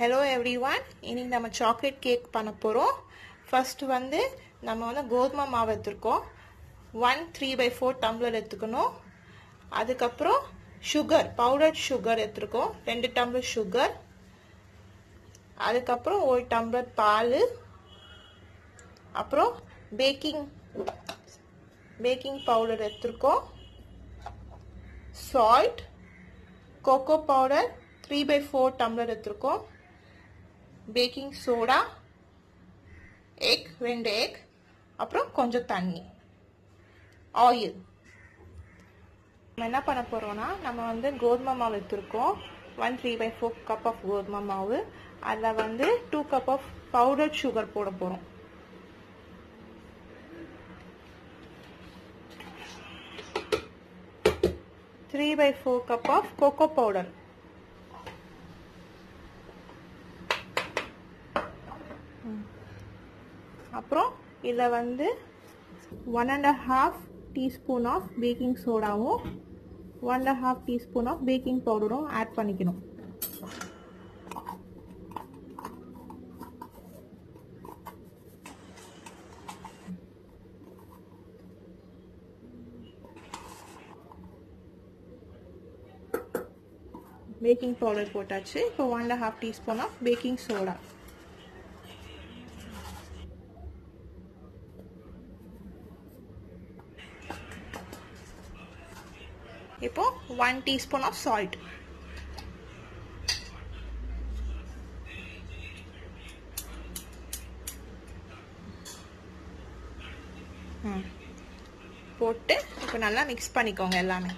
hello every one இன்னைக்கு நம்ம chocolate cake பண்ண போகிறோம் ஃபர்ஸ்ட் வந்து நம்ம வந்து கோதுமை மாவு எடுத்துருக்கோம் one three by four tumbler எடுத்துக்கணும் அதுக்கப்புறம் சுகர் பவுடர் சுகர் எடுத்துருக்கோம் ரெண்டு டம்ளர் சுகர் அதுக்கப்புறம் ஒரு டம்ளர் பால் அப்புறம் பேக்கிங் பேக்கிங் பவுடர் எடுத்துருக்கோம் salt cocoa powder three by four tumbler எடுத்துருக்கோம் பேக்கிங் சோடா எக் ரெண்டு எக் அப்புறம் கொஞ்சம் தண்ணி ஆயில் நம்ம என்ன பண்ண போகிறோம்னா நம்ம வந்து கோதுமை மாவு எடுத்துருக்கோம் one three by four cup of கோதுமை மாவு அதில் வந்து two cup of powder sugar போட போகிறோம் three by four cup of cocoa powder அப்புறம் இதில் வந்து one and half teaspoon of baking சோடாவும் one and half teaspoon of baking பவுடரும் ஆட் பண்ணிக்கணும் பேக்கிங் பவுடர் போட்டாச்சு இப்போ one and half teaspoon of baking soda இப்போ ஒன் டீஸ்பூன் ஆஃப் சால்ட் போட்டு இப்போ நல்லா மிக்ஸ் பண்ணிக்கோங்க எல்லாமே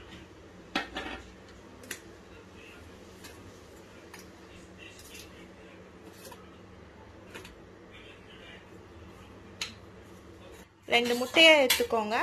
ரெண்டு முட்டையை எடுத்துக்கோங்க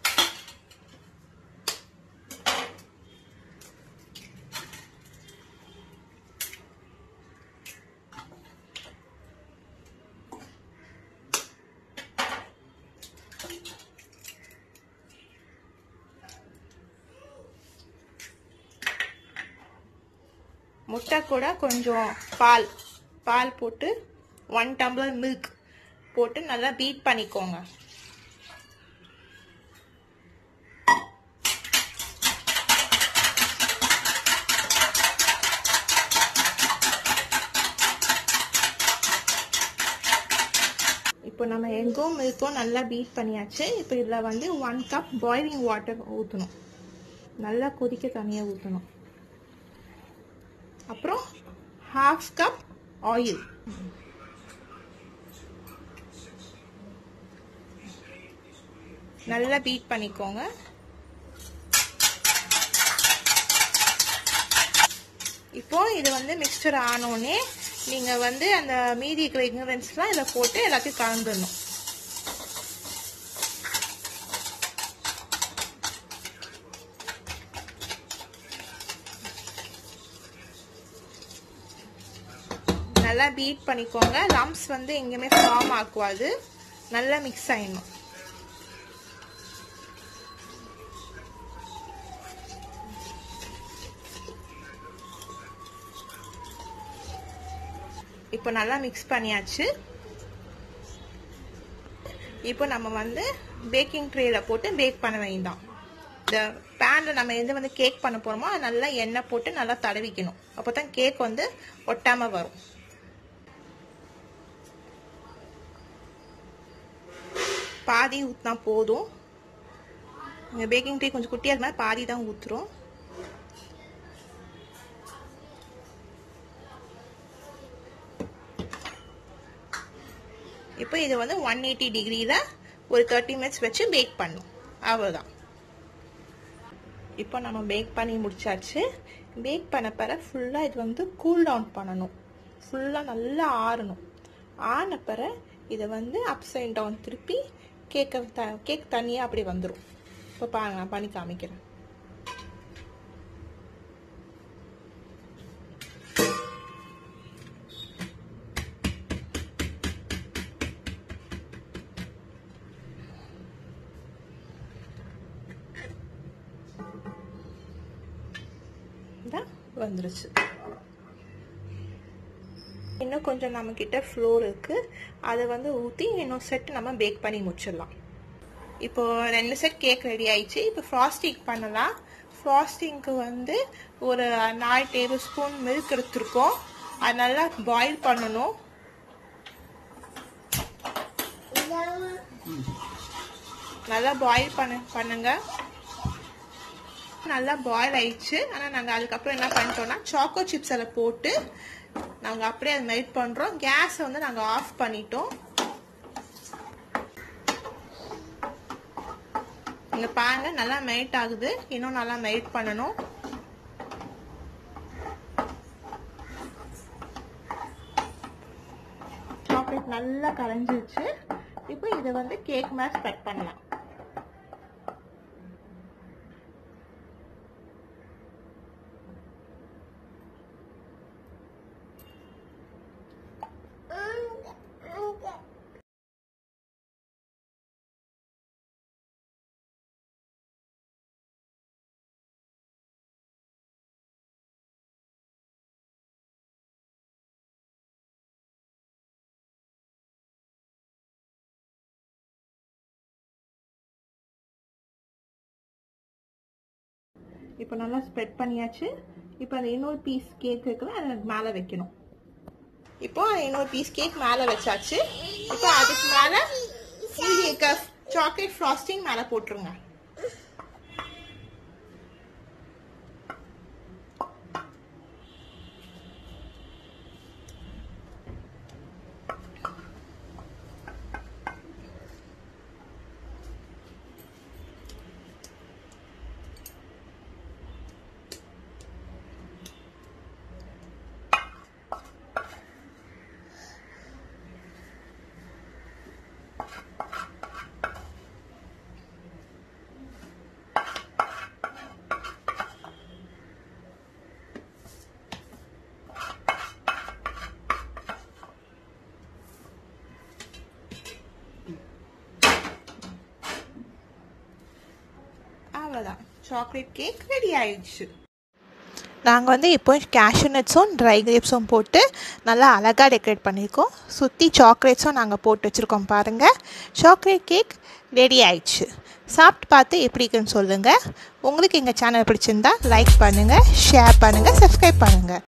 முட்டை கூட கொஞ்சம் பால் பால் போட்டு ஒன் டம்ளர் மில்க் போட்டு நல்லா பீட் பண்ணிக்கோங்க இப்போ நம்ம எங்கும் மில்க்கும் நல்லா பீட் பண்ணியாச்சு இப்போ இதில் வந்து ஒன் கப் பாயிலிங் வாட்டர் ஊற்றணும் நல்லா கொதிக்க தனியாக ஊற்றணும் அப்புறம் ஹாஃப் கப் ஆயில் நல்லா பீட் பண்ணிக்கோங்க இப்போ இது வந்து மிக்சர் ஆனோடனே நீங்கள் வந்து அந்த மீதி இருக்கிற இன்க்ரீடியன்ஸ்லாம் இதில் போட்டு எல்லாத்தையும் கலந்துடணும் நல்லா பீட் பண்ணிக்கோங்க லம்ஸ் வந்து எங்கேயுமே ஃபார்ம் ஆக்குவாது நல்லா மிக்ஸ் ஆயிடணும் இப்போ நல்லா மிக்ஸ் பண்ணியாச்சு இப்போ நம்ம வந்து பேக்கிங் ட்ரேல போட்டு பேக் பண்ண வேண்டாம் இந்த பேனில் நம்ம எது வந்து கேக் பண்ண போகிறோமோ அது நல்லா எண்ணெய் போட்டு நல்லா தடவிக்கணும் அப்போ தான் கேக் வந்து ஒட்டாமல் வரும் பாதி ஊற்றினா போதும் இந்த பேக்கிங் ட்ரே கொஞ்சம் குட்டியாக இருந்தால் பாதி தான் ஊற்றுறோம் இப்போ இது வந்து ஒன் எயிட்டி டிகிரியில் ஒரு தேர்ட்டி மினிட்ஸ் வச்சு பேக் பண்ணும் அவ்வளோதான் இப்போ நம்ம பேக் பண்ணி முடிச்சாச்சு பேக் பண்ண பிற ஃபுல்லாக இது வந்து கூல் டவுன் பண்ணணும் ஃபுல்லாக நல்லா ஆறணும் ஆன பிற இதை வந்து அப்ஸ் அண்ட் டவுன் திருப்பி கேக்கை த கேக் தனியாக அப்படி வந்துடும் இப்போ பாருங்க நான் பண்ணி காமிக்கிறேன் வந்துருச்சு இன்னும் கொஞ்சம் நம்மக்கிட்ட ஃப்ளோர் இருக்குது அதை வந்து ஊற்றி இன்னும் செட் நம்ம பேக் பண்ணி முடிச்சிடலாம் இப்போ ரெண்டு செட் கேக் ரெடி ஆயிடுச்சு இப்போ ஃப்ராஸ்டிங் பண்ணலாம் ஃப்ராஸ்டிங்க்கு வந்து ஒரு நாலு டேபிள் ஸ்பூன் மில்க் எடுத்துருக்கோம் அது நல்லா பாயில் பண்ணணும் நல்லா பாயில் பண்ண பண்ணுங்க நல்லா பாயில் ஆயிடுச்சு ஆனால் நாங்கள் அதுக்கப்புறம் என்ன பண்ணிட்டோம்னா சாக்கோ சிப்ஸ் அதில் போட்டு நாங்கள் அப்படியே அதை மெல்ட் பண்ணுறோம் கேஸை வந்து நாங்கள் ஆஃப் பண்ணிட்டோம் இங்க பாருங்க நல்லா மெல்ட் ஆகுது இன்னும் நல்லா மெல்ட் பண்ணணும் சாக்லேட் நல்லா கரைஞ்சிருச்சு இப்போ இதை வந்து கேக் மேலே ஸ்ப்ரெட் பண்ணலாம் இப்போ நல்லா ஸ்ப்ரெட் பண்ணியாச்சு இப்போ அந்த இன்னொரு பீஸ் கேக் இருக்குல்ல அதை மேலே வைக்கணும் இப்போ அந்த இன்னொரு பீஸ் கேக் மேலே வச்சாச்சு இப்போ அதுக்கு மேலே மீதி இருக்க சாக்லேட் ஃப்ராஸ்டிங் மேலே போட்டுருங்க அவ்வளோதான் சாக்லேட் கேக் ரெடி ஆயிடுச்சு நாங்கள் வந்து இப்போ கேஷ்யூ நட்ஸும் ட்ரை கிரேப்ஸும் போட்டு நல்லா அழகாக டெக்கரேட் பண்ணியிருக்கோம் சுற்றி சாக்லேட்ஸும் நாங்கள் போட்டு வச்சுருக்கோம் பாருங்கள் சாக்லேட் கேக் ரெடி ஆயிடுச்சு சாப்பிட்டு பார்த்து எப்படி இருக்குன்னு சொல்லுங்கள் உங்களுக்கு எங்கள் சேனல் பிடிச்சிருந்தா லைக் பண்ணுங்கள் ஷேர் பண்ணுங்கள் சப்ஸ்கிரைப் பண்ணுங்கள்